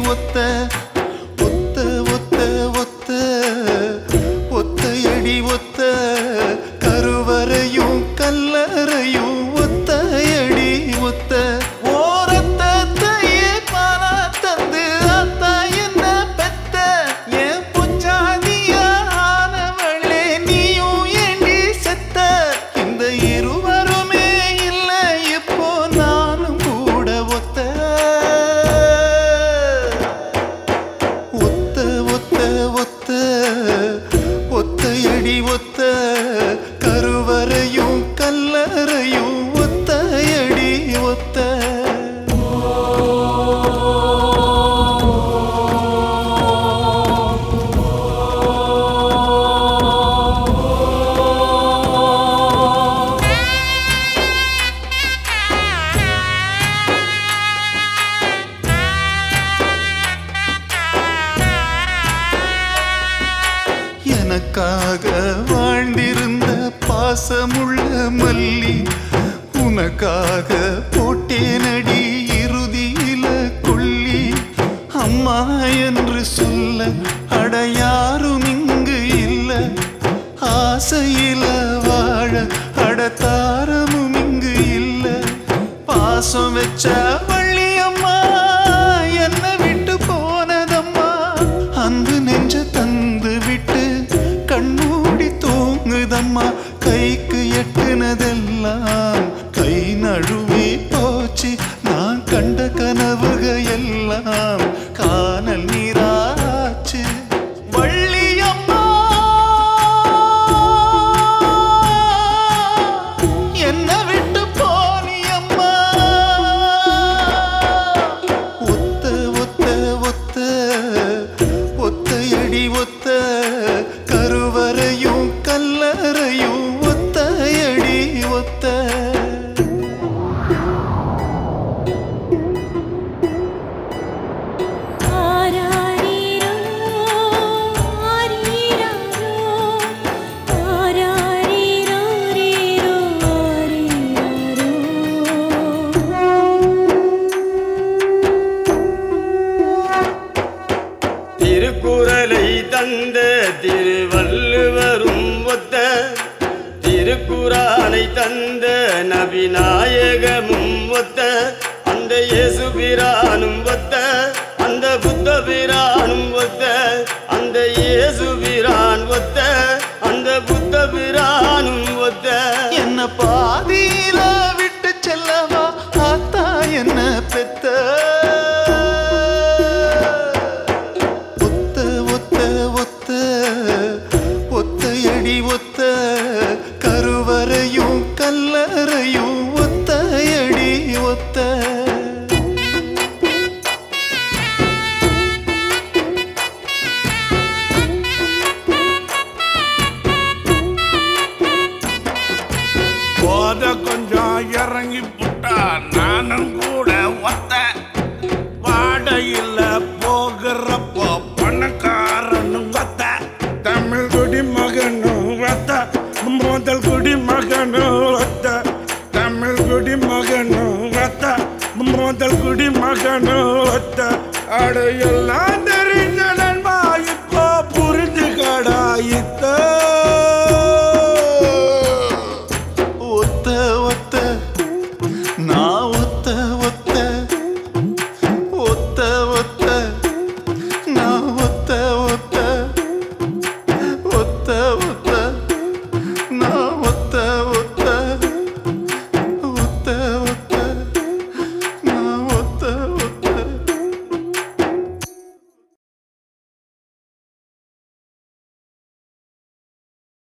ஒத்த ஒத்த ஒத்த ஒத்த ஒத்தையடி ஒத்த கருவறையும் கல்லறையும் ஒத்தையடி ஒத்த ஓரத்தையே பாலா தந்து அத்தா என்ன பெத்த என் பொஞ்சாதியா ஆனவளே நீயும் ஏண்டி செத்த இந்த இருவருமே இல்ல இப்போ நானும் கூட ஒத்த ஒத்த ஒத்த ஒத்த ஒத்தையடி ஒத்த கருவறையும் கல்லறையும் ஒத்தையடி ஒத்த எனக்காக வாழ்ந்திருந்த பாசமுள்ள மல்லி உனக்காக போட்டேனடி இறுதியில கொள்ளி அம்மா என்று சொல்ல அட யாரும் இங்கு இல்ல ஆசையில வாழ அட தாரமும் இங்கு இல்ல பாசம் வச்ச வள்ளியம்மா என்ன விட்டு போனதம்மா அன்பு நெஞ்ச தந்து விட்டு கண்மூடி தூங்குதம்மா கைக்கு எட்டுனதெல்லாம் கை நழுவி போச்சு நான் கண்ட கனவுக எல்லாம் காணல் நீராச்சு வள்ளியம்மா என்ன விட்டு போனியம்மா ஒத்த ஒத்த ஒத்த ஒத்தையடி ஒத்த கருவறையும் கல்லறையும் ஒத்தையடி ஒத்த ஆராரிரோ ஆரிராரோ ஆராரிரோ ரீரோ ஆரிராரோ திருக்குறளை தந்த திருவள்ளுவரும் ஒத்த திருக்குறானை தந்த நபிநாயகமும் ஒத்த அந்த இயேசுபிரானும் ஒத்த அந்த புத்த பிரானும் ஒத்த அந்த இயேசுபிரான் ஒத்த அந்த புத்த பிரானும் ஒத்த என்ன பாதியில விட்டு செல்லவா ஆத்தா என்ன பெத்த ஒத்த ஒத்த ஒத்த ஒத்தையடி ஒத்த கருவறையும் கல்லறையும் ஒத்தையடி ஒத்த போத கொஞ்சம் இறங்கி புட்டா நானும் கூட ஒத்த வாடையில் போகிறப்போ பணக்காரனும் ஒத்த தமிழ் குடி மகனும் ஒத்த முதல் குடி மகனும் ஒத்த தமிழ் குடி மகனும் ஒத்த முதல் குடி மகனும் ஒத்த அடையெல்லாம் தெரிஞ்ச நண்பா இப்போ புரிஞ்சு கடாயித்த